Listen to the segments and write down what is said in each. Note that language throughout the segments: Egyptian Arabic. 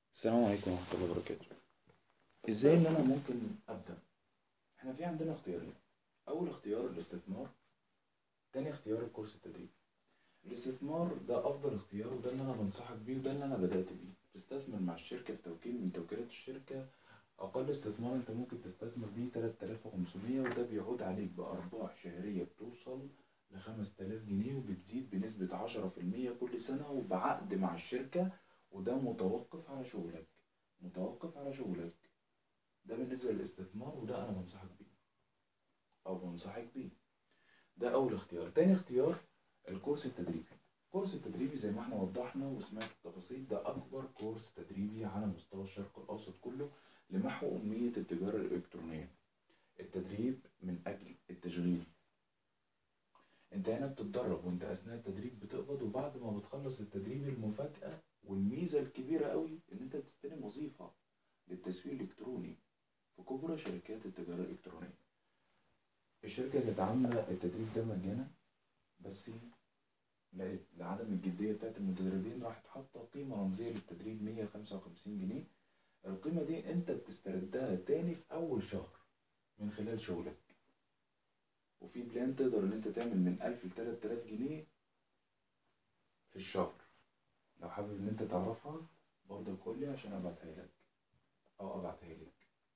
السلام عليكم ورحمة الله وبركاته ازاي ان انا ممكن ابدأ احنا في عندنا اختيارين اول اختيار الاستثمار تاني اختيار الكورس التدريبي الاستثمار ده افضل اختيار وده اللي انا بنصحك بيه وده اللي انا بدأت بيه تستثمر مع الشركة في توكيل من توكيلات الشركة اقل استثمار انت ممكن تستثمر بيه 3500 وده بيعود عليك بارباح شهرية بتوصل ل 5000 جنيه وبتزيد بنسبة 10% كل سنة وبعقد مع الشركة وده متوقف على شغلك متوقف على شغلك ده بالنسبة للاستثمار وده أنا بنصحك بيه أو بنصحك بيه ده أول اختيار تاني اختيار الكورس التدريبي الكورس التدريبي زي ما احنا وضحنا وسمعت التفاصيل ده أكبر كورس تدريبي على مستوى الشرق الأوسط كله لمحو أمية التجارة الإلكترونية التدريب من أجل التشغيل انت هنا بتتدرب وانت اثناء التدريب بتقبض وبعد ما بتخلص التدريب المفاجأة والميزة الكبيرة قوي ان انت تستلم وظيفة للتسويق الالكتروني في كبرى شركات التجارة الالكترونية الشركة كانت عاملة التدريب ده مجانا بس لقيت لعدم الجدية بتاعت المتدربين راحت حاطة قيمة رمزية للتدريب 155 جنيه القيمة دي انت بتستردها تاني في اول شهر من خلال شغلك وفي بلان تقدر ان انت تعمل من 1000 ل 3000 جنيه في الشهر لو حابب ان انت تعرفها برضه قول لي عشان ابعتها لك او ابعتها لك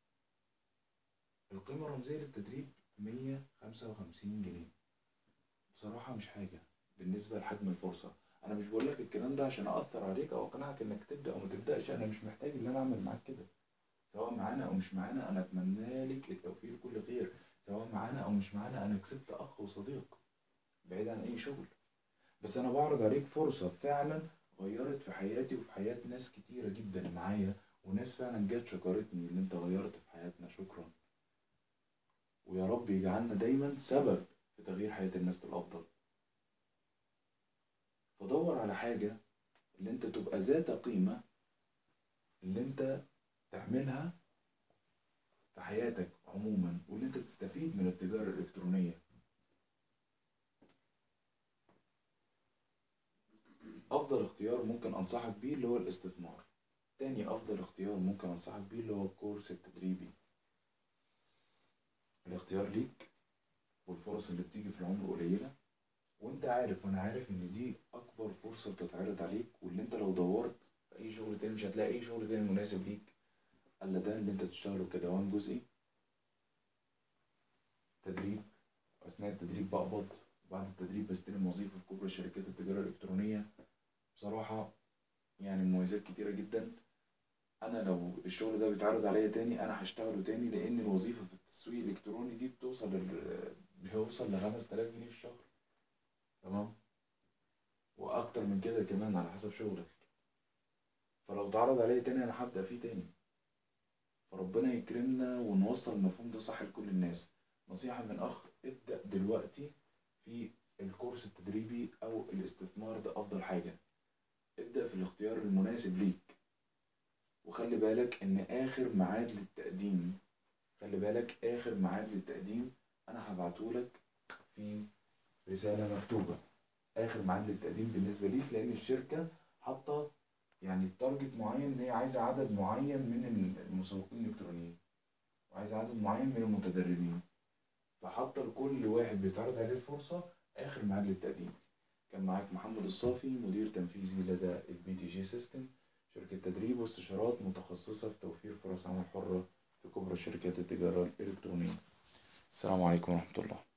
القيمة الرمزية للتدريب 155 جنيه بصراحة مش حاجة بالنسبة لحجم الفرصة انا مش بقول لك الكلام ده عشان اثر عليك او اقنعك انك تبدا او ما تبداش انا مش محتاج ان انا اعمل معاك كده سواء معانا او مش معانا انا اتمنى لك التوفيق كل خير سواء معانا او مش معانا انا كسبت اخ وصديق بعيد عن اي شغل بس انا بعرض عليك فرصة فعلا غيرت في حياتي وفي حياة ناس كتيرة جدا معايا وناس فعلا جت شكرتني اللي انت غيرت في حياتنا شكرا ويا رب يجعلنا دايما سبب في تغيير حياة الناس للأفضل فدور على حاجة اللي انت تبقى ذات قيمة اللي انت تعملها في حياتك عموما واللي انت تستفيد من التجارة الإلكترونية أفضل اختيار ممكن أنصحك بيه اللي هو الاستثمار تاني أفضل اختيار ممكن أنصحك بيه اللي هو الكورس التدريبي الاختيار ليك والفرص اللي بتيجي في العمر قليلة وانت عارف وانا عارف ان دي اكبر فرصة بتتعرض عليك واللي انت لو دورت في اي شغل تاني مش هتلاقي اي شغل تاني مناسب ليك الا ده اللي انت تشتغله كدوام جزئي تدريب اثناء التدريب بقبض وبعد التدريب بستلم وظيفة في كبرى شركات التجارة الإلكترونية بصراحة يعني مميزات كتيرة جدا أنا لو الشغل ده بيتعرض عليا تاني أنا هشتغله تاني لأن الوظيفة في التسويق الإلكتروني دي بتوصل لل... بيوصل لخمس تلاف جنيه في الشهر تمام وأكتر من كده كمان على حسب شغلك فلو اتعرض عليا تاني أنا هبدأ فيه تاني فربنا يكرمنا ونوصل المفهوم ده صح لكل الناس نصيحة من أخ ابدأ دلوقتي في الكورس التدريبي أو الاستثمار ده أفضل حاجة ابدأ في الاختيار المناسب ليك وخلي بالك إن آخر ميعاد للتقديم خلي بالك آخر ميعاد للتقديم أنا هبعتهولك في رسالة مكتوبة آخر ميعاد للتقديم بالنسبة ليك لأن الشركة حاطة يعني تارجت معين إن هي عايزة عدد معين من المسوقين الإلكترونيين وعايزة عدد معين من المتدربين فحاطة لكل واحد بيتعرض عليه الفرصة آخر ميعاد للتقديم كان معاك محمد الصافي مدير تنفيذي لدى البي تي جي سيستم شركة تدريب واستشارات متخصصة في توفير فرص عمل حرة في كبرى شركات التجارة الإلكترونية السلام عليكم ورحمة الله